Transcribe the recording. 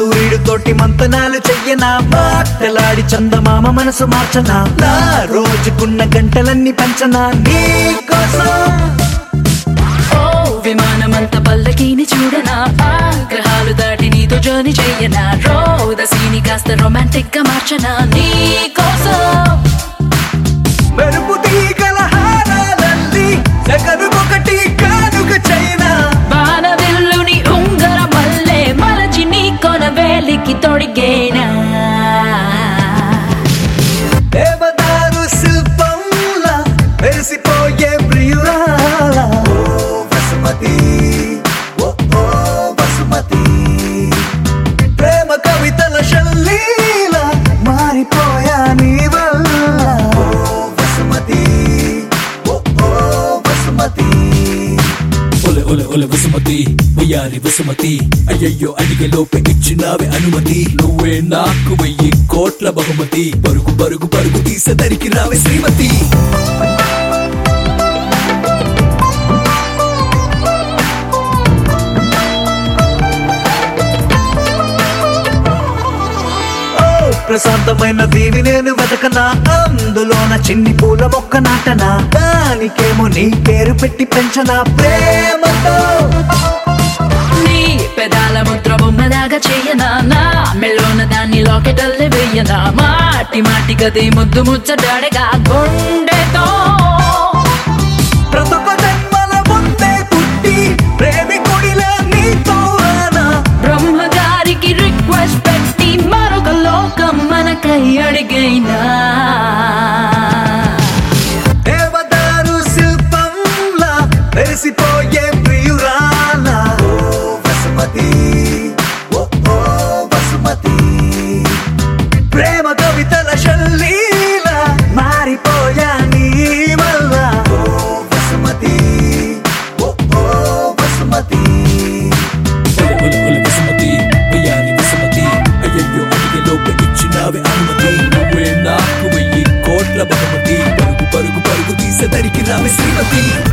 సూర్యుడు తోటి మంతనాలు చెయ్యనా మాటలాడి చందమామ మనసు మార్చనా నా రోజుకున్న గంటలన్నీ పంచనా నీ కోసం ఓ విమానమంత పల్లకీని చూడనా ఆగ్రహాలు దాటి నీతో జర్నీ చెయ్యనా రోదసీని కాస్త రొమాంటిక్ గా మార్చనా నీ కోసం మెరుపు తీగల హారాలల్లి సెకనుకొకటి కానుక చైనా బాణవిల్లుని ఉంగర మల్లె మలచి నీ కొన వేలికి తొడిగేనా దేవదారు శిల్పంలా మెరిసిపోయే ప్రియురాల ఓ వసుమతి ఓ ఓ వసుమతి ప్రేమ కవితల శల్లీల మారిపోయా నీ వల్ల ఓ వసుమతి ఓ ఓ వసుమతి ఒలె ఒలె ఒలె వసుమతి వయ్యారి వసుమతి అయ్యయ్యో అడిగే లోపే ఇచ్చినావే అనుమతి నువ్వే నాకు వెయ్యి కోట్ల బహుమతి పరుగు పరుగు పరుగు తీసేదరికి రావే శ్రీమతి ఓ ప్రశాంతమైన దీవి నేను వెతకనా అందులోన చిన్ని పూల మొక్క నాటనా దానికేమో నీ పేరు పెట్టి పెంచనా ప్రేమతో నీ పెదాల ముద్ర బొమ్మలాగా చెయ్యనా నా మెల్లోన దాన్ని లాకెటల్లే వెయ్యనా మాటి మాటి గది ముద్దు ముచ్చడాడగా గుండెతో ప్రతొక జన్మల ముందే పుట్టి ప్రేమికుడిలా నీతో రానా బ్రహ్మగారికి రిక్వెస్ట్ పెట్టి మరొక లోకం మనకై అడిగైనా దేవదారు శిల్పంలా మెరిసిపోయే ప్రియురాల ఓ వసుమతి ఓ ఓ వసుమతి ప్రేమ కవితల శల్లీల మారిపోయా నీ వల్ల ఓ వసుమతి ఓ ఓ వసుమతి ఒలె ఒలె ఒలె వసుమతి వయ్యారి వసుమతి అయ్యయ్యో అడిగే లోపే ఇచ్చినావే అనుమతి నువ్వే నాకు వెయ్యి కోట్ల బహుమతి పరుగు పరుగు పరుగు తీసేదరికి రావే శ్రీమతి